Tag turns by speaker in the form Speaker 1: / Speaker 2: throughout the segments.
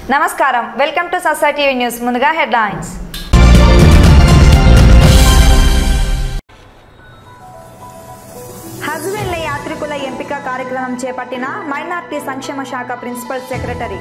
Speaker 1: నమస్కారం welcome to society news ముందుగా headlines Hajj వెళ్లే యాత్రికుల ఎంపిక కార్యక్రమం చేపట్టిన మైనార్టీ సంక్షేమ శాఖ ప్రిన్సిపల్ సెక్రటరీ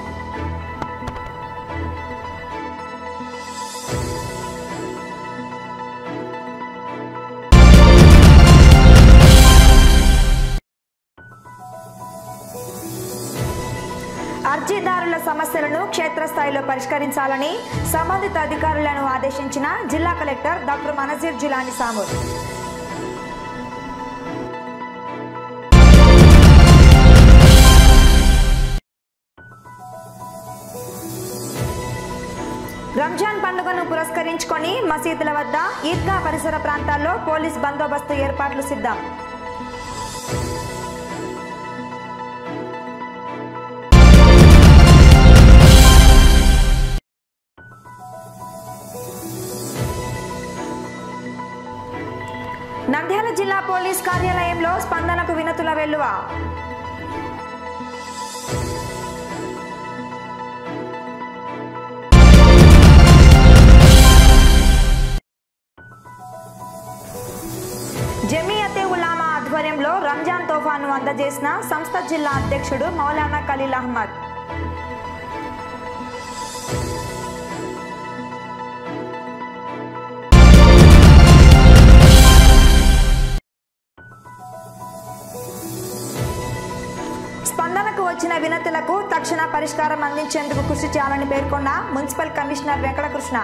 Speaker 1: అర్జీదారుల సమస్యలను క్షేత్రస్థాయిలో పరిష్కరించాలని సంబంధిత అధికారులను ఆదేశించిన జిల్లా కలెక్టర్ డాక్టర్ మనజీర్ జిలాని సామూర్ రంజాన్ పండుగను పురస్కరించుకొని మసీదుల వద్ద ఈద్గా పరిసర ప్రాంతాల్లో పోలీస్ బందోబస్తు ఏర్పాట్లు సిద్ధం నంద్యాల జిల్లా పోలీస్ కార్యాలయంలో స్పందనకు వినతుల వెల్లువ జమియతే ఉలామా ఆధ్వర్యంలో రంజాన్ తోఫాను అందజేసిన సంస్థ జిల్లా అధ్యక్షుడు మౌలానా ఖలీల్ అహ్మద్ స్పందనకు వచ్చిన వినతులకు తక్షణ పరిష్కారం అందించేందుకు కృషి చేయాలని పేర్కొన్న మున్సిపల్ కమిషనర్ వెంకటకృష్ణ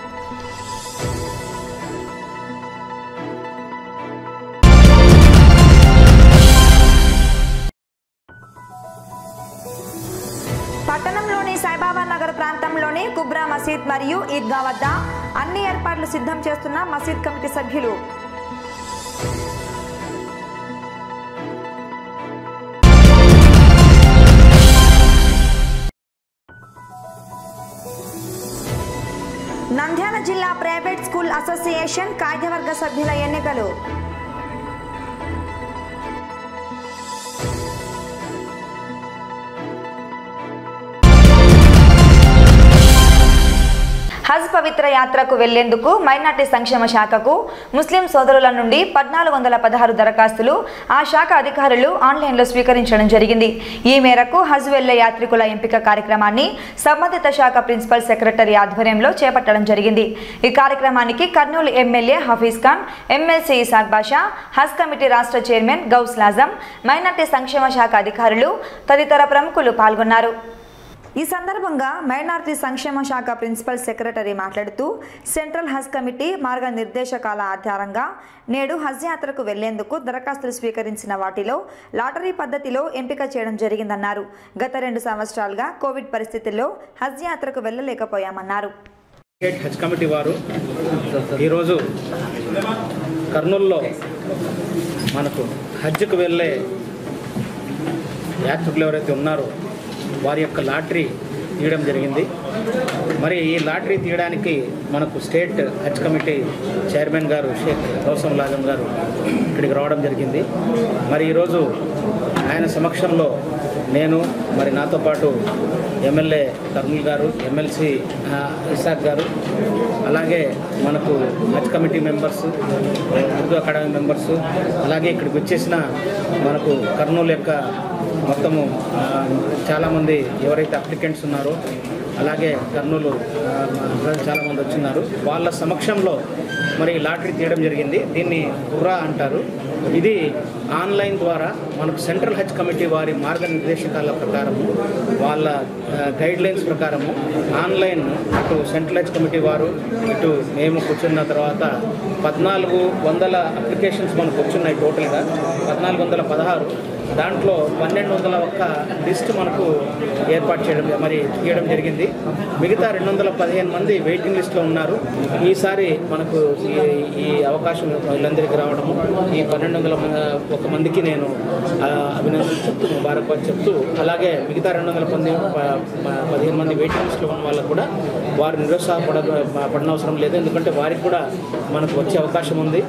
Speaker 1: పట్టణంలోని సాయిబాబా నగర్ ప్రాంతంలోని కుబ్రా మసీద్ మరియు ఈద్గా వద్ద అన్ని ఏర్పాట్లు సిద్ధం చేస్తున్న మసీద్ కమిటీ సభ్యులు నంద్యాల జిల్లా ప్రైవేట్ స్కూల్ అసోసియేషన్ కార్యవర్గ సభ్యుల ఎన్నికలు హజ్ పవిత్ర యాత్రకు వెళ్లేందుకు మైనార్టీ సంక్షేమ శాఖకు ముస్లిం సోదరుల నుండి పద్నాలుగు వందల పదహారు దరఖాస్తులు ఆ శాఖ అధికారులు ఆన్లైన్లో స్వీకరించడం జరిగింది ఈ మేరకు హజ్ వెళ్లే యాత్రికుల ఎంపిక కార్యక్రమాన్ని సంబంధిత శాఖ ప్రిన్సిపల్ సెక్రటరీ ఆధ్వర్యంలో చేపట్టడం జరిగింది ఈ కార్యక్రమానికి Kurnool MLA Hafeez Khan MLC Isaq Basha Hajj committee రాష్ట్ర చైర్మన్ గౌస్ లాజం మైనార్టీ సంక్షేమ శాఖ అధికారులు తదితర ప్రముఖులు పాల్గొన్నారు ఈ సందర్భంగా మైనార్టీ సంక్షేమ శాఖ ప్రిన్సిపల్ సెక్రటరీ మాట్లాడుతూ సెంట్రల్ హజ్ కమిటీ మార్గనిర్దేశకాల ఆధారంగా నేడు హజ్ యాత్రకు వెళ్లేందుకు దరఖాస్తులు స్వీకరించిన వాటిలో లాటరీ పద్ధతిలో ఎంపిక చేయడం జరిగిందన్నారు గత రెండు సంవత్సరాలుగా కోవిడ్ పరిస్థితుల్లో హజ్ యాత్రకు వెళ్లలేకపోయామన్నారు
Speaker 2: స్టేట్ హజ్ కమిటీ వారు ఈరోజు కర్నూలులో మనకు హజ్కు వెళ్ళే యాత్రికులు ఎవరైతే ఉన్నారో వారి యొక్క లాటరీ తీయడం జరిగింది మరి ఈ లాటరీ తీయడానికి మనకు స్టేట్ హజ్ కమిటీ చైర్మన్ గారు షేక్ గౌసమ్ లాజం గారు ఇక్కడికి రావడం జరిగింది మరి ఈరోజు ఆయన సమక్షంలో నేను మరి నాతో పాటు ఎమ్మెల్యే కర్నూల్ గారు ఎమ్మెల్సీ ఆ, ఇసాక్ గారు అలాగే మనకు Hajj committee members Urdu academy members అలాగే ఇక్కడికి వచ్చేసిన మనకు కర్నూలు యొక్క మొత్తము ఆ, చాలామంది ఎవరైతే అప్లికెంట్స్ ఉన్నారో అలాగే కర్నూలు ఆ, ప్రజలు చాలామంది వచ్చిన్నారు వాళ్ళ సమక్షంలో మరి లాటరీ తీయడం జరిగింది దీన్ని హురా అంటారు ఇది ఆన్లైన్ ద్వారా మనకు సెంట్రల్ హజ్ కమిటీ వారి మార్గనిర్దేశకాల ప్రకారము వాళ్ళ గైడ్ లైన్స్ ప్రకారము ఆన్లైన్ అటు సెంట్రల్ హజ్ కమిటీ వారు ఇటు మేము కూర్చున్న తర్వాత పద్నాలుగు వందల అప్లికేషన్స్ మనకు వచ్చున్నాయి టోటల్గా పద్నాలుగు వందల పదహారు దాంట్లో పన్నెండు వందల ఒక్క లిస్ట్ మనకు ఏర్పాటు చేయడం మరి తీయడం జరిగింది మిగతా రెండు వందల పదిహేను మంది వెయిటింగ్ లిస్ట్లో ఉన్నారు ఈసారి మనకు ఈ ఈ అవకాశం వీళ్ళందరికీ రావడము ఈ పన్నెండు వందల ఒక మందికి నేను ఆ, అభినందనలు చెప్తూ ముబారక్బాద్ చెప్తూ అలాగే మిగతా రెండు వందల మంది ప- ప- పదిహేను మంది వెయిటింగ్ లిస్ట్లో ఉన్న వాళ్ళకు కూడా వారు నిరుత్సాహపడ పడనవసరం లేదు ఎందుకంటే వారికి కూడా మనకు వచ్చే అవకాశం ఉంది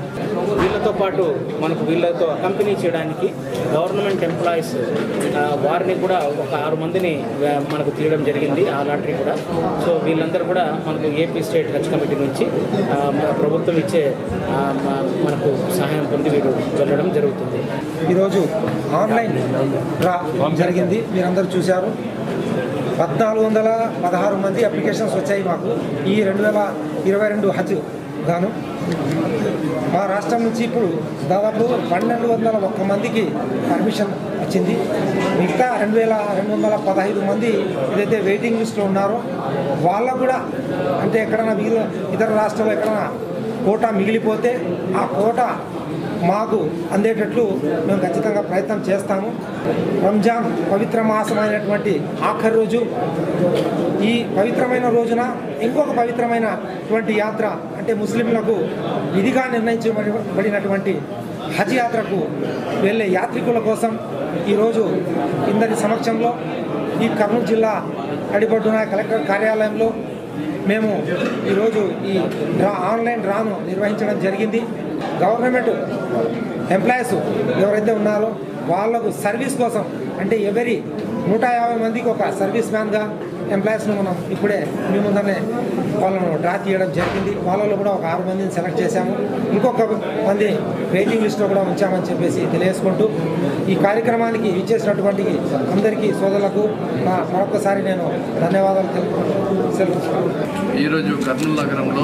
Speaker 2: వీళ్ళతో పాటు మనకు వీళ్ళతో కంపెనీ చేయడానికి గవర్నమెంట్ ఎంప్లాయీస్ ఆ, వారిని కూడా ఒక ఆరు మందిని ఆ, మనకు తీయడం జరిగింది ఆ లాటరీ కూడా సో వీళ్ళందరూ కూడా మనకు ఏపీ స్టేట్ హజ్ కమిటీ నుంచి ఆ, మన ప్రభుత్వం ఇచ్చే ఆ, మ- మనకు సహాయం పొంది వీరు వెళ్ళడం జరుగుతుంది
Speaker 3: ఈరోజు ఆన్లైన్ డ్రా జరిగింది మీరందరూ చూశారు పద్నాలుగు వందల పదహారు మంది అప్లికేషన్స్ వచ్చాయి మాకు ఈ రెండు వేల ఇరవై రెండు హజ్ గాను మా రాష్ట్రం నుంచి ఇప్పుడు దాదాపు పన్నెండు వందల ఒక్క మందికి పర్మిషన్ వచ్చింది మిగతా రెండు వేల రెండు వందల పదహైదు మంది ఏదైతే వెయిటింగ్ లిస్ట్లో ఉన్నారో వాళ్ళకు కూడా అంటే ఎక్కడైనా మిగిలిన ఇతర రాష్ట్రాల్లో ఎక్కడైనా కోటా మిగిలిపోతే ఆ కోట మాకు అందేటట్లు మేము ఖచ్చితంగా ప్రయత్నం చేస్తాము రంజాన్ పవిత్ర మాసమైనటువంటి ఆఖరి రోజు ఈ పవిత్రమైన రోజున ఇంకొక పవిత్రమైనటువంటి యాత్ర అంటే ముస్లింలకు విధిగా నిర్ణయించబడినటువంటి హజ్ యాత్రకు వెళ్ళే యాత్రికుల కోసం ఈరోజు ఇందరి సమక్షంలో ఈ కర్నూలు జిల్లా అడిపడ్డున కలెక్టర్ కార్యాలయంలో మేము ఈరోజు ఈ డ్రా ఆన్లైన్ డ్రాను నిర్వహించడం జరిగింది గవర్నమెంట్ ఎంప్లాయీస్ ఎవరైతే ఉన్నారో వాళ్లకు సర్వీస్ కోసం అంటే ఎవరి నూట యాభై మందికి ఒక సర్వీస్ మ్యాన్గా ఎంప్లాయీస్ను మనం ఇప్పుడే మీ ముందరనే వాళ్ళను డ్రా తీయడం జరిగింది వాళ్ళలో కూడా ఒక ఆరు మందిని సెలెక్ట్ చేశాము ఇంకొక మంది వెయిటింగ్ లిస్ట్లో కూడా ఉంచామని చెప్పేసి తెలియజేసుకుంటూ ఈ కార్యక్రమానికి ఇచ్చేసినటువంటి అందరికీ సోదరులకు నా మరొకసారి నేను ధన్యవాదాలు తెలుపుకుంటూ సెలవు
Speaker 4: ఈరోజు కర్నూలు నగరంలో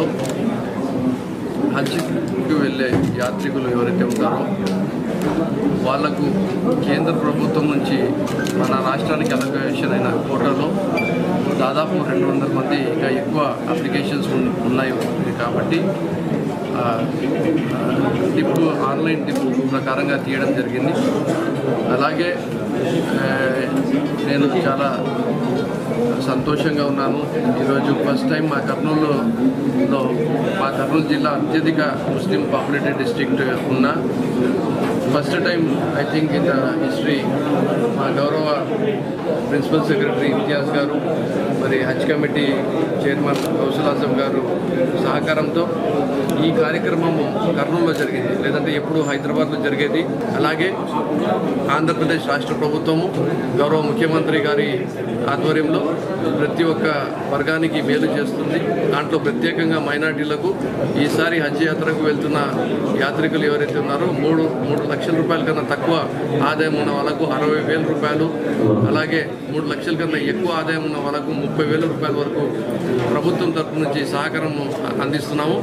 Speaker 4: హజ్కి వెళ్ళే యాత్రికులు ఎవరైతే ఉంటారో వాళ్లకు కేంద్ర ప్రభుత్వం నుంచి మన రాష్ట్రానికి అలొకేషన్ అయిన కోటాలో దాదాపు రెండు వందల మంది ఇంకా ఎక్కువ అప్లికేషన్స్ ఉన్- ఉన్నాయి కాబట్టి ఆ, ఆ, డిప్ ఆన్లైన్ డిప్ ప్రకారంగా తీయడం జరిగింది అలాగే ఆ, నేను చాలా సంతోషంగా ఉన్నాను ఈరోజు ఫస్ట్ టైం మా కర్నూలులో మా కర్నూలు జిల్లా అత్యధిక ముస్లిం పాపులేటెడ్ డిస్ట్రిక్ట్ ఉన్న first time I think in the history మా గౌరవ ప్రిన్సిపల్ సెక్రటరీ ఇంతియాజ్ గారు మరి హజ్ కమిటీ చైర్మన్ కౌశల్ ఆజం గారు సహకారంతో ఈ కార్యక్రమం కర్నూలులో జరిగింది లేదంటే ఎప్పుడు హైదరాబాద్లో జరిగేది అలాగే ఆంధ్రప్రదేశ్ రాష్ట్ర ప్రభుత్వము గౌరవ ముఖ్యమంత్రి గారి ఆధ్వర్యంలో ప్రతి ఒక్క వర్గానికి మేలు చేస్తుంది దాంట్లో ప్రత్యేకంగా మైనార్టీలకు ఈసారి హజ్ యాత్రకు వెళ్తున్న యాత్రికులు ఎవరైతే ఉన్నారో మూడు మూడు లక్షల రూపాయల కన్నా తక్కువ ఆదాయం ఉన్న వాళ్ళకు అరవై వేల రూపాయలు అలాగే మూడు లక్షల కన్నా ఎక్కువ ఆదాయం ఉన్న వాళ్ళకు ముప్పై వేల రూపాయల వరకు ప్రభుత్వం తరపు నుంచి సహకారం అందిస్తున్నాము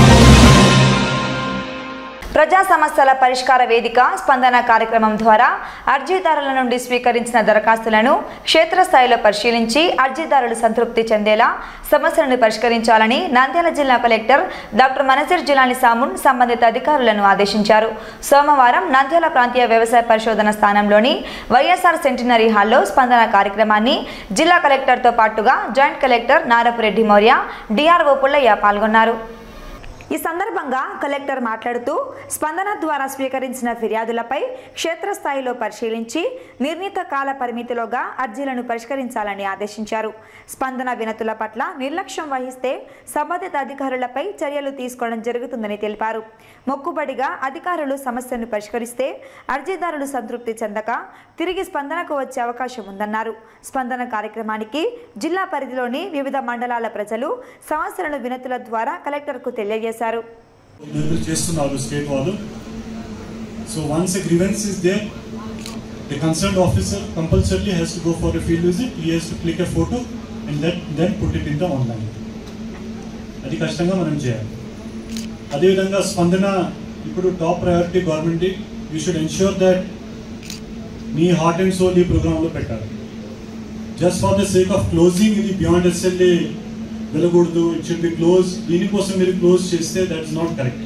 Speaker 1: ప్రజా సమస్యల పరిష్కార వేదిక స్పందన కార్యక్రమం ద్వారా అర్జీదారుల నుండి స్వీకరించిన దరఖాస్తులను క్షేత్రస్థాయిలో పరిశీలించి అర్జీదారులు సంతృప్తి చెందేలా సమస్యలను పరిష్కరించాలని నంద్యాల జిల్లా కలెక్టర్ డాక్టర్ మనసిర్ జిలాని సామున్ సంబంధిత అధికారులను ఆదేశించారు సోమవారం నంద్యాల ప్రాంతీయ వ్యవసాయ పరిశోధన స్థానంలోని వైఎస్ఆర్ సెంటినరీ హాల్లో స్పందన కార్యక్రమాన్ని జిల్లా కలెక్టర్తో పాటుగా joint collector Narapureddy Maurya DRO Pullaiah పాల్గొన్నారు ఈ సందర్భంగా కలెక్టర్ మాట్లాడుతూ స్పందన ద్వారా స్వీకరించిన ఫిర్యాదులపై క్షేత్రస్థాయిలో పరిశీలించి నిర్ణీత కాల పరిమితిలోగా అర్జీలను పరిష్కరించాలని ఆదేశించారు స్పందన వినతుల పట్ల నిర్లక్ష్యం వహిస్తే సంబంధిత అధికారులపై చర్యలు తీసుకోవడం జరుగుతుందని తెలిపారు మొక్కుబడిగా అధికారులు సమస్యను పరిష్కరిస్తే అర్జీదారులు సంతృప్తి చెందక తిరిగి స్పందనకు వచ్చే అవకాశం ఉందన్నారు స్పందన కార్యక్రమానికి జిల్లా పరిధిలోని వివిధ మండలాల ప్రజలు సమస్యలను వినతుల ద్వారా కలెక్టర్కు తెలియజేశారు
Speaker 5: నిర్మిల్ చేస్తున్నారు స్టేట్ వాళ్ళు so once a grievance is there the concern officer compulsory has to go for a field visit he has to click a photo and then then put it in the online అది కష్టంగా మనం చేయాలి అదేవిధంగా స్పందన ఇప్పుడు top priority government you should ensure that మీ heart and soul ఈ ప్రోగ్రాంలో పెట్టాలి just for the sake of closing ఇది బియాండ్ ఎస్ఎల్ఏ వెళ్ళకూడదు ఇట్ షుడ్ బి క్లోజ్ దీనికోసం మీరు క్లోజ్ చేస్తే that is not correct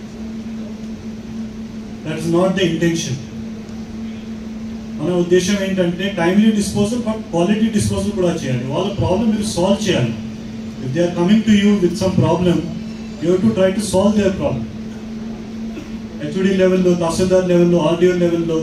Speaker 5: that is not the intention మన ఉద్దేశం ఏంటంటే timely disposal but quality disposal కూడా చేయాలి వాళ్ళ ప్రాబ్లం మీరు సాల్వ్ చేయాలి if they are coming to you with some problem you to try to solve their problem HOD లెవెల్లో తహసీల్దార్ లెవెల్లో ఆర్డీఓ లెవెల్లో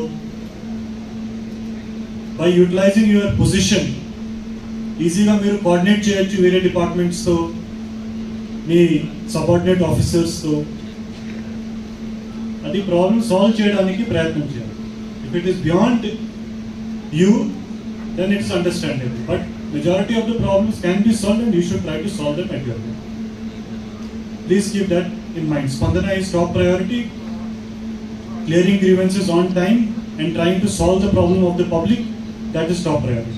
Speaker 5: బై యూటిలైజింగ్ యువర్ పొజిషన్ ఈజీగా మీరు కోఆర్డినేట్ చేయొచ్చు వేరే డిపార్ట్మెంట్స్తో మీ సబార్డినేట్ ఆఫీసర్స్తో అది ప్రాబ్లమ్ సాల్వ్ చేయడానికి ప్రయత్నం చేయాలి if it is beyond you then it's understandable but majority of the problems can be solve and you should try to solve them at your Please keep that in mind. Spandana is top priority. Clearing grievances on time and trying to solve the problem of the public, that is top priority.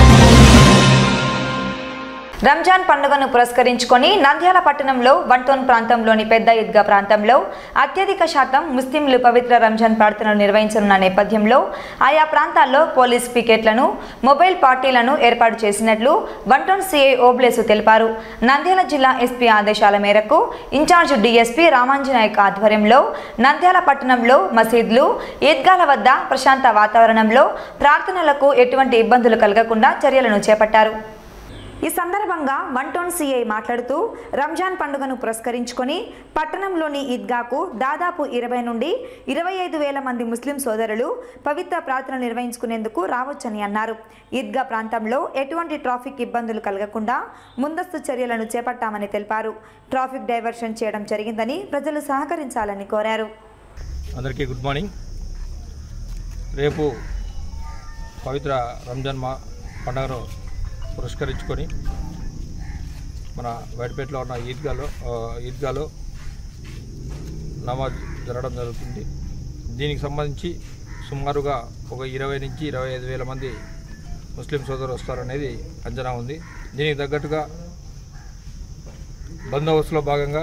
Speaker 1: Ramzan పండుగను పురస్కరించుకొని నంద్యాల పట్టణంలో వంటోన్ ప్రాంతంలోని పెద్ద ఈద్గా ప్రాంతంలో అత్యధిక శాతం ముస్లింలు పవిత్ర రంజాన్ ప్రార్థనలు నిర్వహించనున్న నేపథ్యంలో ఆయా ప్రాంతాల్లో పోలీస్ పికెట్లను మొబైల్ పార్టీలను ఏర్పాటు చేసినట్లు వంటోన్ సిఐ ఓబ్లేసు తెలిపారు నంద్యాల జిల్లా ఎస్పీ ఆదేశాల మేరకు ఇన్ఛార్జ్ డీఎస్పీ రామాంజనాయక్ ఆధ్వర్యంలో నంద్యాల పట్టణంలో మసీద్లు ఈద్గాల వద్ద ప్రశాంత వాతావరణంలో ప్రార్థనలకు ఎటువంటి ఇబ్బందులు కలగకుండా చర్యలను చేపట్టారు ఈ సందర్భంగా వన్ టౌన్ సిఐ మాట్లాడుతూ రంజాన్ పండుగను పురస్కరించుకొని పట్టణంలోని ఈద్గాకు దాదాపు ఇరవై నుండి ఇరవై ఐదు వేల మంది ముస్లిం సోదరులు పవిత్ర ప్రార్థనలు నిర్వహించుకునేందుకు రావచ్చని అన్నారు ఈద్గా ప్రాంతంలో ఎటువంటి ట్రాఫిక్ ఇబ్బందులు కలగకుండా ముందస్తు చర్యలను చేపట్టామని తెలిపారు ట్రాఫిక్ డైవర్షన్ చేయడం జరిగిందని ప్రజలు సహకరించాలని కోరారు
Speaker 6: అందరికీ గుడ్ మార్నింగ్ రేపు పవిత్ర రంజాన్ మా పండుగను పురస్కరించుకొని మన బయటపేటలో ఉన్న ఈద్గాలో ఆ, ఈద్గాలో నమాజ్ జరగడం జరుగుతుంది దీనికి సంబంధించి సుమారుగా ఒక ఇరవై నుంచి ఇరవై ఐదు వేల మంది ముస్లిం సోదరులు వస్తారనేది అంచనా ఉంది దీనికి తగ్గట్టుగా బందోబస్తులో భాగంగా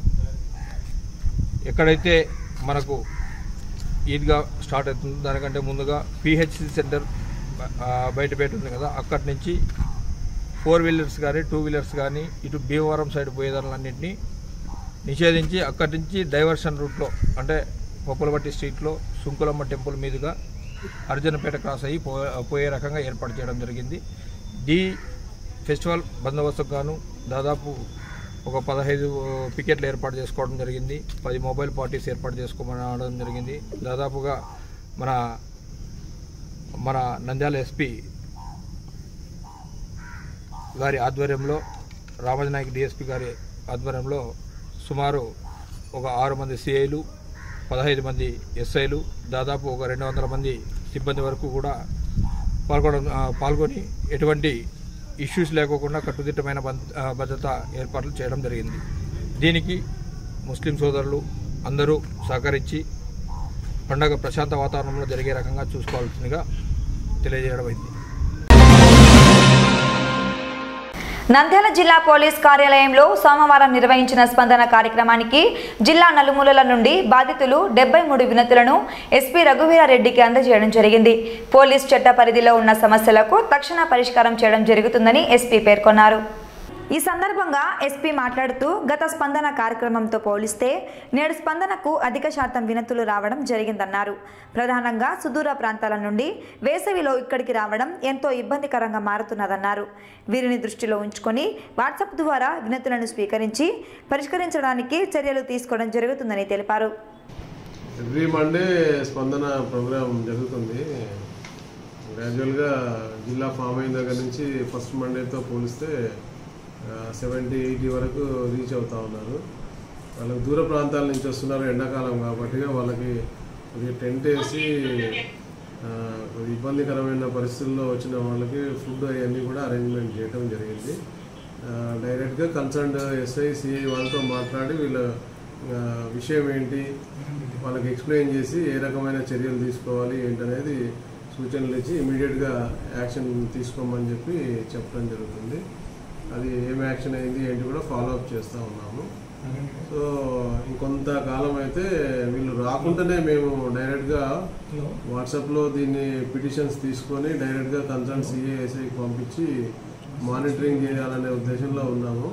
Speaker 6: ఎక్కడైతే మనకు ఈద్గా స్టార్ట్ అవుతుంది దానికంటే ముందుగా పిహెచ్సి సెంటర్ ఆ, బయటపేట ఉంది కదా అక్కడి నుంచి ఫోర్ వీలర్స్ కానీ టూ వీలర్స్ కానీ ఇటు భీమవరం సైడ్ పోయేదాన్నింటినీ నిషేధించి అక్కడి నుంచి డైవర్షన్ రూట్లో అంటే పొప్పలబట్టి స్ట్రీట్లో సుంకులమ్మ టెంపుల్ మీదుగా అర్జునపేట క్రాస్ అయ్యి పో పోయే రకంగా ఏర్పాటు చేయడం జరిగింది ఈ ఫెస్టివల్ బందోబస్తుకు గాను దాదాపు ఒక పదహైదు పికెట్లు ఏర్పాటు చేసుకోవడం జరిగింది పది మొబైల్ పార్టీస్ ఏర్పాటు చేసుకోమని అనడం జరిగింది దాదాపుగా మన మన నంద్యాల ఎస్పీ గారి ఆధ్వర్యంలో రామజనాయక్ డిఎస్పి గారి ఆధ్వర్యంలో సుమారు ఒక ఆరు మంది సిఐలు పదహైదు మంది ఎస్ఐలు దాదాపు ఒక రెండు వందల మంది సిబ్బంది వరకు కూడా పాల్గొనడం ఆ, పాల్గొని ఎటువంటి ఇష్యూస్ లేకోకుండా కట్టుదిట్టమైన భద్ర- ఆ, భద్రతా ఏర్పాట్లు చేయడం జరిగింది దీనికి ముస్లిం సోదరులు అందరూ సహకరించి పండగ ప్రశాంత వాతావరణంలో జరిగే రకంగా చూసుకోవాల్సిందిగా తెలియజేయడం అయింది
Speaker 1: నంద్యాల జిల్లా పోలీస్ కార్యాలయంలో సోమవారం నిర్వహించిన స్పందన కార్యక్రమానికి జిల్లా నలుమూలల నుండి బాధితులు డెబ్బై మూడు వినతులను ఎస్పీ రఘువీరారెడ్డికి అందజేయడం జరిగింది పోలీస్ చట్ట పరిధిలో ఉన్న సమస్యలకు తక్షణ పరిష్కారం చేయడం జరుగుతుందని ఎస్పీ పేర్కొన్నారు ఈ సందర్భంగా ఎస్పీ మాట్లాడుతూ గత స్పందన కార్యక్రమంతో పోలిస్తే నేడు స్పందనకు అధిక శాతం వినతులు రావడం జరిగిందన్నారు ప్రధానంగా సుదూర ప్రాంతాల నుండి వేసవిలో ఇక్కడికి రావడం ఎంతో ఇబ్బందికరంగా మారుతున్నదన్నారు వీరిని దృష్టిలో ఉంచుకొని వాట్సాప్ ద్వారా వినతులను స్వీకరించి పరిష్కరించడానికి చర్యలు తీసుకోవడం జరుగుతుందని తెలిపారు
Speaker 7: ఎవ్రీ మండే స్పందన ప్రోగ్రామ్ జరుగుతుంది గ్రాడ్యువల్గా జిల్లా ఫామ్ అయిన దగ్గర నుంచి ఫస్ట్ మండేతో పోలిస్తే సెవెంటీ ఎయిటీ వరకు రీచ్ అవుతా ఉన్నారు వాళ్ళకి దూర ప్రాంతాల నుంచి వస్తున్నారు ఎండాకాలం కాబట్టి వాళ్ళకి కొద్దిగా టెంట్ వేసి ఆ, కొద్దిగా ఇబ్బందికరమైన పరిస్థితుల్లో వచ్చిన వాళ్ళకి ఫుడ్ అవన్నీ కూడా అరేంజ్మెంట్ చేయడం జరిగింది ఆ, డైరెక్ట్గా కన్సర్న్డ్ ఎస్ఐ సిఐ వాళ్ళతో మాట్లాడి వీళ్ళ ఆ, విషయం ఏంటి వాళ్ళకి ఎక్స్ప్లెయిన్ చేసి ఏ రకమైన చర్యలు తీసుకోవాలి ఏంటనేది సూచనలు ఇచ్చి ఇమీడియట్గా యాక్షన్ తీసుకోమని చెప్పి చెప్పడం జరుగుతుంది అది ఏం యాక్షన్ అయింది ఏంటి కూడా ఫాలో అప్ చేస్తూ ఉన్నాము సో ఇంకొంతకాలం అయితే వీళ్ళు రాకుండానే మేము డైరెక్ట్గా వాట్సాప్లో దీన్ని పిటిషన్స్ తీసుకొని డైరెక్ట్గా కన్సర్న్ సిఏఎస్ఐకి పంపించి మానిటరింగ్ చేయాలనే ఉద్దేశంలో ఉన్నాము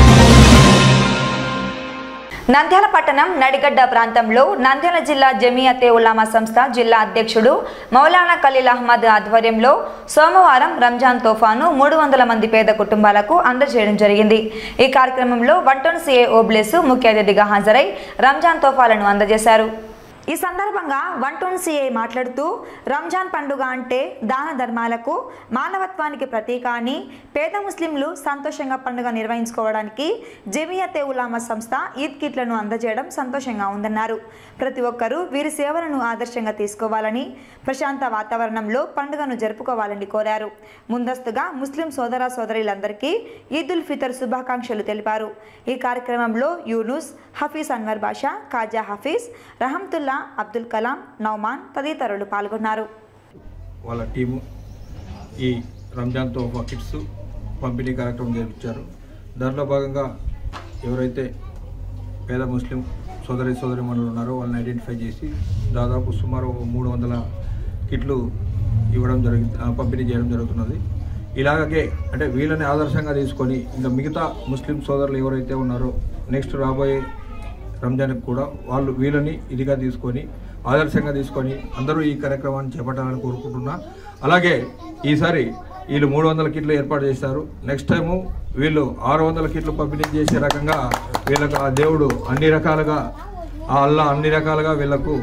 Speaker 1: నంద్యాల పట్టణం నడిగడ్డ ప్రాంతంలో నంద్యాల జిల్లా జమియతే ఉలామా సంస్థ జిల్లా అధ్యక్షుడు మౌలానా ఖలీల్ అహ్మద్ ఆధ్వర్యంలో సోమవారం రంజాన్ తోఫాను మూడు వందల మంది పేద కుటుంబాలకు అందజేయడం జరిగింది ఈ కార్యక్రమంలో వన్ టౌన్ సీఏ ఓబ్లేసు ముఖ్య అతిథిగా హాజరై రంజాన్ తోఫాలను అందజేశారు ఈ సందర్భంగా వన్ టౌన్ సిఐ మాట్లాడుతూ రంజాన్ పండుగ అంటే దాన ధర్మాలకు మానవత్వానికి ప్రతీక అని పేద ముస్లింలు సంతోషంగా పండుగ నిర్వహించుకోవడానికి జమియతే ఉలామా సంస్థ ఈద్ కిట్లను అందజేయడం సంతోషంగా ఉందన్నారు ప్రతి ఒక్కరూ వీరి సేవలను ఆదర్శంగా తీసుకోవాలని ప్రశాంత వాతావరణంలో పండుగను జరుపుకోవాలని కోరారు ముందస్తుగా ముస్లిం సోదర సోదరులందరికీ ఈద్ ఉల్ ఫితర్ శుభాకాంక్షలు తెలిపారు ఈ కార్యక్రమంలో యూనుస్ హఫీజ్ అన్వర్ బాషా ఖాజా హఫీజ్ రహంతుల్లా అబ్దుల్ కలాం నౌమాన్ తదితరులు పాల్గొన్నారు
Speaker 6: వాళ్ళ టీము ఈ రంజాన్తో ఒక కిట్స్ పంపిణీ కార్యక్రమం జరిపించారు దాంట్లో భాగంగా ఎవరైతే పేద ముస్లిం సోదరి సోదరి మనులు ఉన్నారో వాళ్ళని ఐడెంటిఫై చేసి దాదాపు సుమారు ఒక మూడు వందల కిట్లు ఇవ్వడం జరిగి ఆ, పంపిణీ చేయడం జరుగుతున్నది ఇలాగే అంటే వీళ్ళని ఆదర్శంగా తీసుకొని ఇంకా మిగతా ముస్లిం సోదరులు ఎవరైతే ఉన్నారో నెక్స్ట్ రాబోయే రంజాన్కి కూడా వాళ్ళు వీళ్ళని ఇదిగా తీసుకొని ఆదర్శంగా తీసుకొని అందరూ ఈ కార్యక్రమాన్ని చేపట్టాలని కోరుకుంటున్నా అలాగే ఈసారి వీళ్ళు మూడు వందల కిట్లు ఏర్పాటు చేశారు నెక్స్ట్ టైము వీళ్ళు ఆరు వందల కిట్లు పంపిణీ చేసే రకంగా వీళ్ళకు ఆ దేవుడు అన్ని రకాలుగా ఆ అల్లా అన్ని రకాలుగా వీళ్ళకు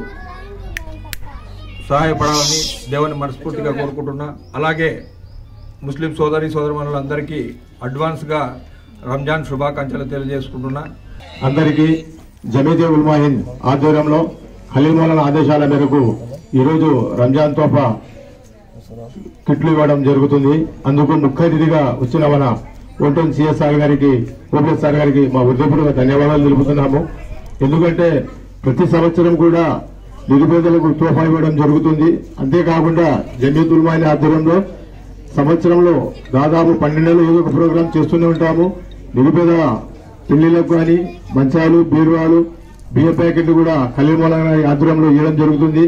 Speaker 6: సహాయపడాలని దేవుని మనస్ఫూర్తిగా కోరుకుంటున్నా అలాగే ముస్లిం సోదరి సోదరుమణులందరికీ అడ్వాన్స్గా రంజాన్ శుభాకాంక్షలు తెలియజేసుకుంటున్నా
Speaker 8: అందరికీ జమీతే ఉల్మా హింద్ ఆధ్వర్యంలో ఖలీమౌలాన ఆదేశాల మేరకు ఈరోజు రంజాన్ తోఫా కిట్లు ఇవ్వడం జరుగుతుంది అందుకు ముఖ్య అతిథిగా వచ్చిన మన ఓటన్ సిఎస్ఆర్ గారికి ఓపీఎస్ సార్ గారికి మా హృదయపూర్వక ధన్యవాదాలు తెలుపుతున్నాము ఎందుకంటే ప్రతి సంవత్సరం కూడా నిరుపేదలకు తోఫా ఇవ్వడం జరుగుతుంది అంతేకాకుండా జమీత్ ఉల్మా హింద్ ఆధ్వర్యంలో సంవత్సరంలో దాదాపు పన్నెండు నెలలు ఏదో ఒక ప్రోగ్రాం చేస్తూనే ఉంటాము నిరుపేద పెళ్లిలకు కానీ మంచాలు బీరువాలు బియ్య ప్యాకెట్లు కూడా ఖలీమౌలా ఆధ్వర్యంలో ఇవ్వడం జరుగుతుంది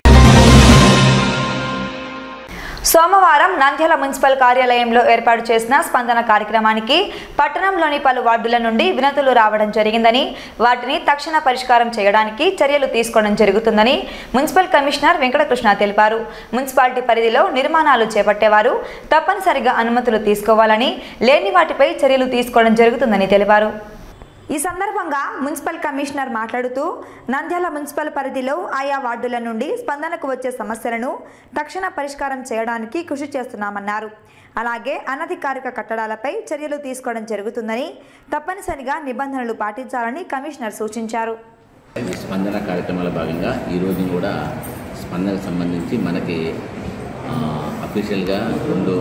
Speaker 1: సోమవారం నంద్యాల మున్సిపల్ కార్యాలయంలో ఏర్పాటు చేసిన స్పందన కార్యక్రమానికి పట్టణంలోని పలు వార్డుల నుండి వినతులు రావడం జరిగిందని వాటిని తక్షణ పరిష్కారం చేయడానికి చర్యలు తీసుకోవడం జరుగుతుందని మున్సిపల్ కమిషనర్ వెంకటకృష్ణ తెలిపారు మున్సిపాలిటీ పరిధిలో నిర్మాణాలు చేపట్టేవారు తప్పనిసరిగా అనుమతులు తీసుకోవాలని లేని వాటిపై చర్యలు తీసుకోవడం జరుగుతుందని తెలిపారు ఈ సందర్భంగా మున్సిపల్ కమిషనర్ మాట్లాడుతూ నంద్యాల మున్సిపల్ పరిధిలో ఆయా వార్డుల నుండి స్పందనకు వచ్చే సమస్యలను తక్షణ పరిష్కారం చేయడానికి కృషి చేస్తున్నామన్నారు అలాగే అనధికారిక కట్టడాలపై చర్యలు తీసుకోవడం జరుగుతుందని తప్పనిసరిగా నిబంధనలు పాటించాలని కమిషనర్ సూచించారు
Speaker 9: ఈ స్పందన కార్యక్రమాల భాగంగా ఈరోజు కూడా స్పందనకు సంబంధించి మనకి ఆ, అఫీషియల్గా రెండు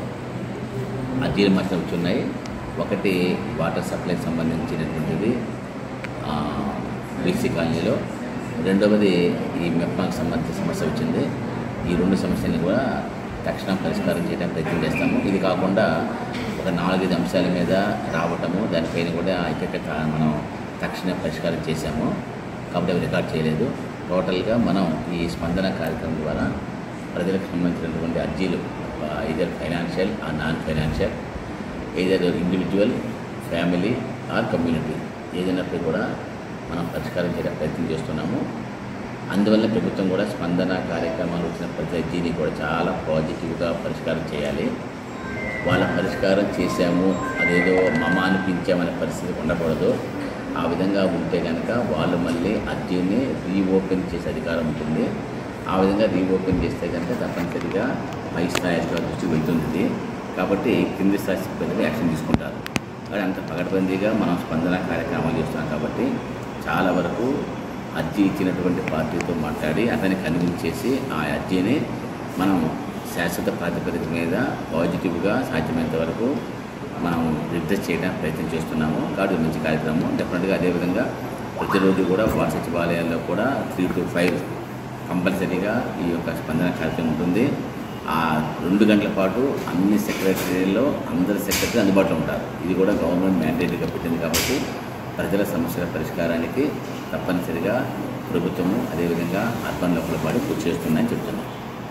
Speaker 9: అర్జీలు మాత్రం వచ్చున్నాయి ఒకటి వాటర్ సప్లైకి సంబంధించినటువంటిది ఆ, బీసీ కాలనీలో రెండవది ఈ మెప్మాకి సంబంధించిన సమస్య వచ్చింది ఈ రెండు సమస్యలను కూడా తక్షణం పరిష్కారం చేయడానికి ప్రయత్నం చేస్తాము ఇది కాకుండా ఒక నాలుగైదు అంశాల మీద రావటము దానిపైన కూడా ఇక్కడ మనం తక్షణ పరిష్కారం చేశాము కాబట్టి అవి రికార్డ్ చేయలేదు టోటల్గా మనం ఈ స్పందన కార్యక్రమం ద్వారా ప్రజలకు సంబంధించినటువంటి అర్జీలు either financial uh non financial ఏదైనా ఇండివిజువల్ ఫ్యామిలీ ఆర్ కమ్యూనిటీ ఏదైనప్పుడు కూడా మనం పరిష్కారం చేయడానికి ప్రయత్నం చేస్తున్నాము అందువల్ల ప్రభుత్వం కూడా స్పందన కార్యక్రమాలు వచ్చిన ప్రతి అర్జీని కూడా చాలా పాజిటివ్గా పరిష్కారం చేయాలి వాళ్ళ పరిష్కారం చేశాము అదేదో మమ అనిపించామనే పరిస్థితి ఉండకూడదు ఆ విధంగా ఉంటే కనుక వాళ్ళు మళ్ళీ అర్జీని రీఓపెన్ చేసే అధికారం ఉంటుంది ఆ విధంగా రీఓపెన్ చేస్తే కనుక తప్పనిసరిగా పై స్థాయి అధికారుల దృష్టికి వెళ్తుంది కాబట్టి కింది స్థాయి సిబ్బంది యాక్షన్ తీసుకుంటారు కానీ అంత పకడ్బందీగా మనం స్పందన కార్యక్రమాలు చేస్తున్నాం కాబట్టి చాలా వరకు అర్జీ ఇచ్చినటువంటి పార్టీతో మాట్లాడి అతన్ని కన్విన్స్ చేసి ఆ అర్జీని మనం శాశ్వత ప్రాతిపదిక మీద పాజిటివ్గా సాధ్యమైనంత వరకు మనం రిప్రెస్ చేయడానికి ప్రయత్నం చేస్తున్నాము కాబట్టి ఇది మంచి కార్యక్రమం డెఫినెట్గా అదేవిధంగా ప్రతిరోజు కూడా వార్డు సచివాలయాల్లో కూడా త్రీ టు ఫైవ్ కంపల్సరీగా ఈ యొక్క స్పందన కార్యక్రమం ఉంటుంది ఆ రెండు గంటల పాటు అన్ని సెక్రటరీలో అందరి సెక్రటరీ అందుబాటులో ఉంటారు ఇది కూడా గవర్నమెంట్ మ్యాండేట్గా పెట్టింది కాబట్టి ప్రజల సమస్యల పరిష్కారానికి తప్పనిసరిగా ప్రభుత్వము అదేవిధంగా అర్బన్ లోపల పాటు కృషి చేస్తుందని చెప్తున్నాం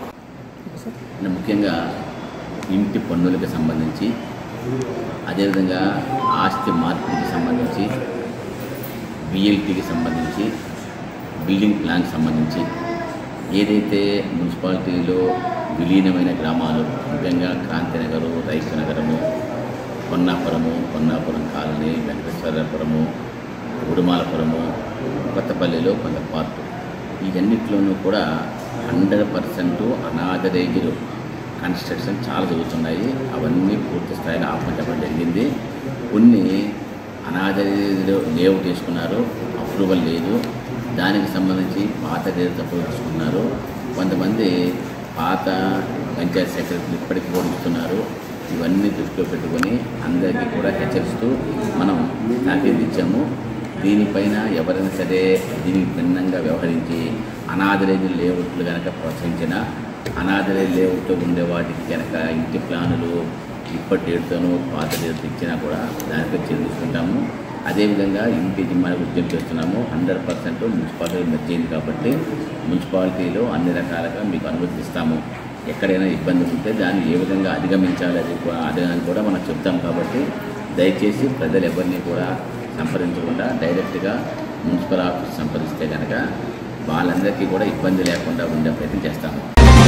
Speaker 9: అంటే ముఖ్యంగా ఇంటి పన్నులకు సంబంధించి అదేవిధంగా ఆస్తి మార్పిడికి సంబంధించి బిఎల్టీకి సంబంధించి బిల్డింగ్ ప్లాన్కి సంబంధించి ఏదైతే మున్సిపాలిటీలో విలీనమైన గ్రామాలు ముఖ్యంగా క్రాంతినగరు రైతు నగరము పొన్నాపురము పొన్నాపురం కాలనీ వెంకటేశ్వరపురము ఉడుమాలపురము కొత్తపల్లిలో కొంత పార్కు వీటన్నిటిలోనూ కూడా హండ్రెడ్ పర్సెంట్ అనాథరైజ్డ్ కన్స్ట్రక్షన్ చాలా జరుగుతున్నాయి అవన్నీ పూర్తి స్థాయిలో ఆపంచడం జరిగింది కొన్ని అనాథరైజ్డ్ లేఅవుట్ తీసుకున్నారు అప్రూవల్ లేదు దానికి సంబంధించి పాత రేట్ అప్రూవల్ తీసుకున్నారు కొంతమంది పాత పంచాయత్ సెక్రటరీలు ఇప్పటికీ కూడా ఇస్తున్నారు ఇవన్నీ దృష్టిలో పెట్టుకొని అందరికీ కూడా హెచ్చరిస్తూ మనం తాకీదు ఇచ్చాము దీనిపైన ఎవరైనా సరే దీనికి భిన్నంగా వ్యవహరించి అనాథరైజ్ లేఅవుట్లు కనుక ప్రోత్సహించిన అనాథరైజ్ లేఅవుట్లో ఉండే వాటికి కనుక ఇంటి ప్లానులు ఇప్పటి డేట్తోనూ పాత డేట్ ఇచ్చినా కూడా దానిపై చర్య తీసుకుంటాము అదేవిధంగా ఇంటి జిమ్మాలకు ఉద్యోగం చేస్తున్నాము హండ్రెడ్ పర్సెంట్ మున్సిపాలిటీ మెర్జ్ అయింది కాబట్టి మున్సిపాలిటీలో అన్ని రకాలుగా మీకు అనుమతి ఇస్తాము ఎక్కడైనా ఇబ్బంది ఉంటే దాన్ని ఏ విధంగా అధిగమించాలి అది కూడా అధిగమని కూడా మనం చెప్తాం కాబట్టి దయచేసి ప్రజలు ఎవరిని కూడా సంప్రదించకుండా డైరెక్ట్గా మున్సిపల్ ఆఫీస్ సంప్రదిస్తే కనుక వాళ్ళందరికీ కూడా ఇబ్బంది లేకుండా ఉండే ప్రయత్నం చేస్తాము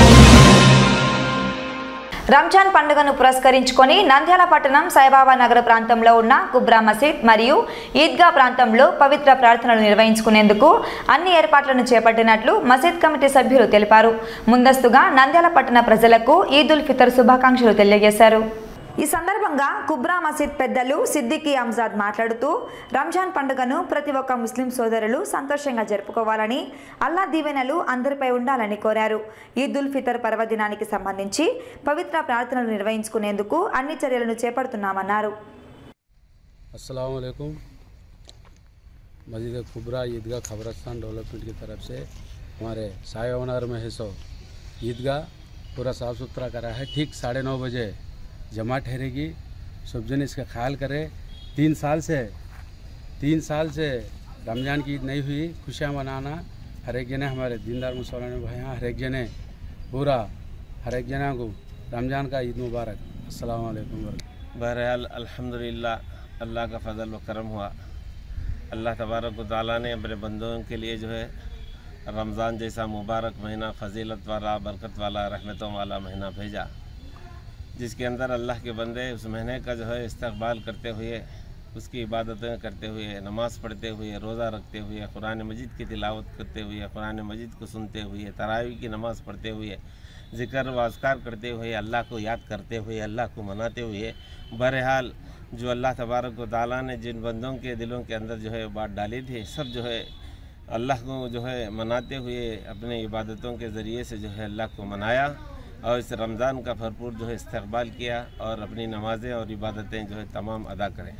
Speaker 1: రంజాన్ పండుగను పురస్కరించుకొని నంద్యాల పట్టణం సాయిబాబా నగర ప్రాంతంలో ఉన్న కుబ్రా మసీద్ మరియు ఈద్గా ప్రాంతంలో పవిత్ర ప్రార్థనలు నిర్వహించుకునేందుకు అన్ని ఏర్పాట్లను చేపట్టినట్లు మసీద్ కమిటీ సభ్యులు తెలిపారు ముందస్తుగా నంద్యాల పట్టణ ప్రజలకు ఈద్ ఉల్ ఫితర్ శుభాకాంక్షలు తెలియజేశారు ఈ సందర్భంగా కుబ్రా మసీద్ పెద్దలు సిద్దికి అంజాద్ మాట్లాడుతూ రంజాన్ పండుగను ప్రతి ఒక్క ముస్లిం సోదరులు సంతోషంగా జరుపుకోవాలని అల్లా దీవెనలు అందరిపై ఉండాలని కోరారు ఈద్ ఉల్ ఫితర్ పర్వదినానికి సంబంధించి పవిత్ర ప్రార్థనలు నిర్వహించుకునేందుకు అన్ని చర్యలను చేపడుతున్నామన్నారు
Speaker 10: अस्सलाम वालेकुम मस्जिद कुबरा ईदगाह खबरस्तान डेवलपमेंट की तरफ से हमारे साय ओनर में है सो ईदगाह पूरा साफ़ सुथरा करा है ठीक साढ़े नौ बजे जमा ठहरेगी सब जन इसका ख्याल करें तीन साल से तीन साल से रमज़ान की ईद नहीं हुई खुशियाँ मनाना हर एक जने हमारे दीनदार मुसलमान भाई हर एक जने पूरा हर एक जना को रमज़ान का ईद मुबारक अस्सलाम वालेकुम वरहमतुल्लाह।
Speaker 11: बहरहाल अल्हम्दुलिल्लाह अल्लाह का फ़ضल व करम हुआ अल्लाह तबारक व ताली ने अपने बंदों के लिए जो है रमज़ान जैसा मुबारक महीना फजीलत वाला बरकत वाला रहमतों वाला महीना भेजा जिसके अंदर अल्लाह के बंदे उस महीने का जो है इस्तकबाल करते हुए उसकी इबादतें करते हुए नमाज़ पढ़ते हुए रोज़ा रखते हुए कुरान मजीद की तिलावत करते हुए कुरान मजीद को सुनते हुए तरावी की नमाज़ पढ़ते हुए ज़िक्र व अज़कार करते हुए अल्लाह को याद करते हुए अल्लाह को मनाते हुए बहरहाल जो अल्लाह तबारक व ताली ने जिन बंदों के दिलों के अंदर जो है बात डाली थी सब जो है अल्लाह को जो है मनाते हुए अपने इबादतों के ज़रिए से जो है अल्लाह को मनाया और इस रमज़ान का भरपूर जो है इस्तकबाल किया और अपनी नमाज़ें और इबादतें जो है तमाम अदा करें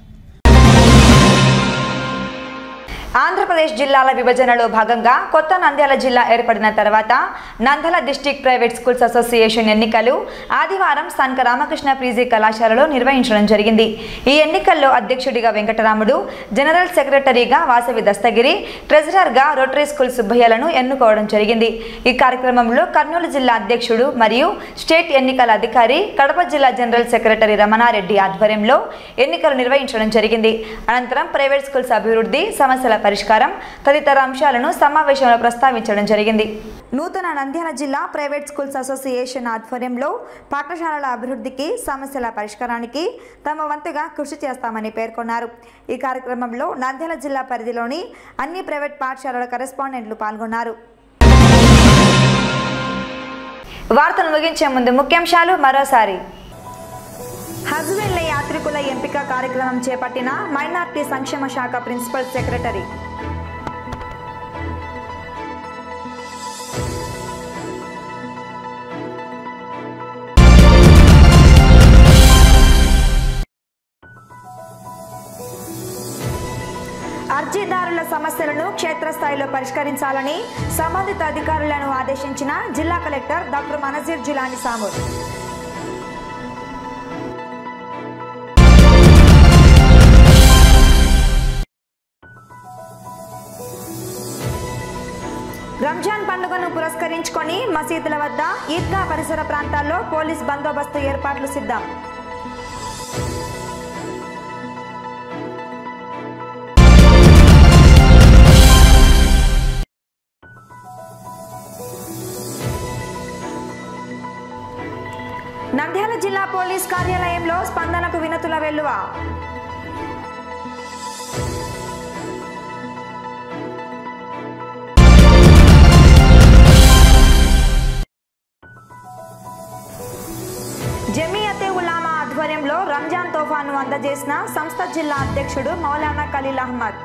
Speaker 1: ఆంధ్రప్రదేశ్ జిల్లాల విభజనలో భాగంగా కొత్త నంద్యాల జిల్లా ఏర్పడిన తర్వాత Nandyal district private schools association ఎన్నికలు ఆదివారం సంక రామకృష్ణ పీజీ కళాశాలలో నిర్వహించడం జరిగింది ఈ ఎన్నికల్లో అధ్యక్షుడిగా వెంకటరాముడు జనరల్ సెక్రటరీగా వాసవి దస్తగిరి ట్రెజరర్గా రోటరీ స్కూల్ సుబ్బయ్యలను ఎన్నుకోవడం జరిగింది ఈ కార్యక్రమంలో కర్నూలు జిల్లా అధ్యక్షుడు మరియు స్టేట్ ఎన్నికల అధికారి కడప జిల్లా జనరల్ సెక్రటరీ రమణారెడ్డి ఆధ్వర్యంలో ఎన్నికలు నిర్వహించడం జరిగింది అనంతరం ప్రైవేట్ స్కూల్స్ అభివృద్ధి సమస్యల పరిష్కారం తదితర అంశాలను సమావేశంలో ప్రస్తావించడం జరిగింది నూతన నంద్యాల జిల్లా ప్రైవేట్ స్కూల్స్ అసోసియేషన్ ఆధ్వర్యంలో పాఠశాలల అభివృద్ధికి సమస్యల పరిష్కారానికి తమ వంతుగా కృషి చేస్తామని పేర్కొన్నారు ఈ కార్యక్రమంలో నంద్యాల జిల్లా పరిధిలోని అన్ని ప్రైవేట్ పాఠశాలల కరెస్పాండెంట్లు పాల్గొన్నారు వార్తలు ముగించే ముందు ముఖ్యాంశాలు మరోసారి హజ్ వెళ్లే యాత్రికుల ఎంపిక కార్యక్రమం చేపట్టిన మైనార్టీ సంక్షేమ శాఖ ప్రిన్సిపల్ సెక్రటరీ అర్జీదారుల సమస్యలను క్షేత్రస్థాయిలో పరిష్కరించాలని సంబంధిత అధికారులను ఆదేశించిన జిల్లా కలెక్టర్ డాక్టర్ మనజీర్ జిలాని సామూర్ రంజాన్ పండుగను పురస్కరించుకొని మసీదుల వద్ద ఈద్గా పరిసర ప్రాంతాల్లో పోలీస్ బందోబస్తు ఏర్పాట్లు సిద్ధం నంద్యాల జిల్లా పోలీస్ కార్యాలయంలో స్పందనకు వినతుల వెల్లువ జమియతే ఉలామా ఆధ్వర్యంలో రంజాన్ తోఫాను అందజేసిన సంస్థ జిల్లా అధ్యక్షుడు మౌలానా ఖలీల్ అహ్మద్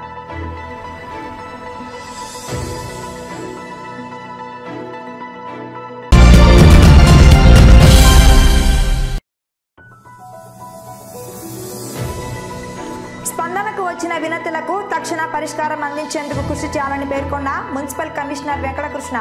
Speaker 1: స్పందనకు వచ్చిన వినతులకు తక్షణ పరిష్కారం అందించేందుకు కృషి చేయాలని పేర్కొన్న మున్సిపల్ కమిషనర్ వెంకటకృష్ణ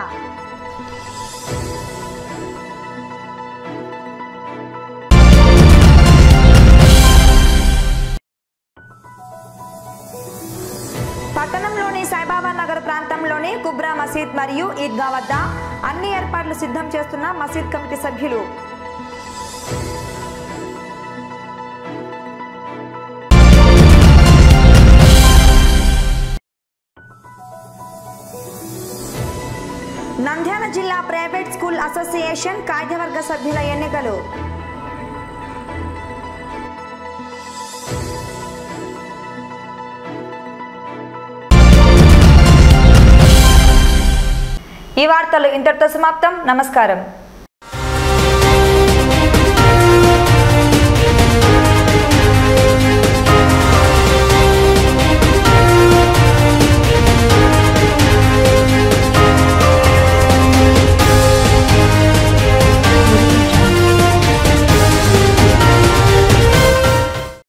Speaker 1: పట్టణంలోని సాయిబాబా నగర్ ప్రాంతంలోని కుబ్రా మసీద్ మరియు ఈద్గా వద్ద అన్ని ఏర్పాట్లు సిద్ధం చేస్తున్న మసీద్ కమిటీ సభ్యులు నంద్యాల జిల్లా ప్రైవేట్ స్కూల్ అసోసియేషన్ కార్యవర్గ సభ్యుల ఎన్నికలు ఈ వార్తలు ఇంతటితో సమాప్తం నమస్కారం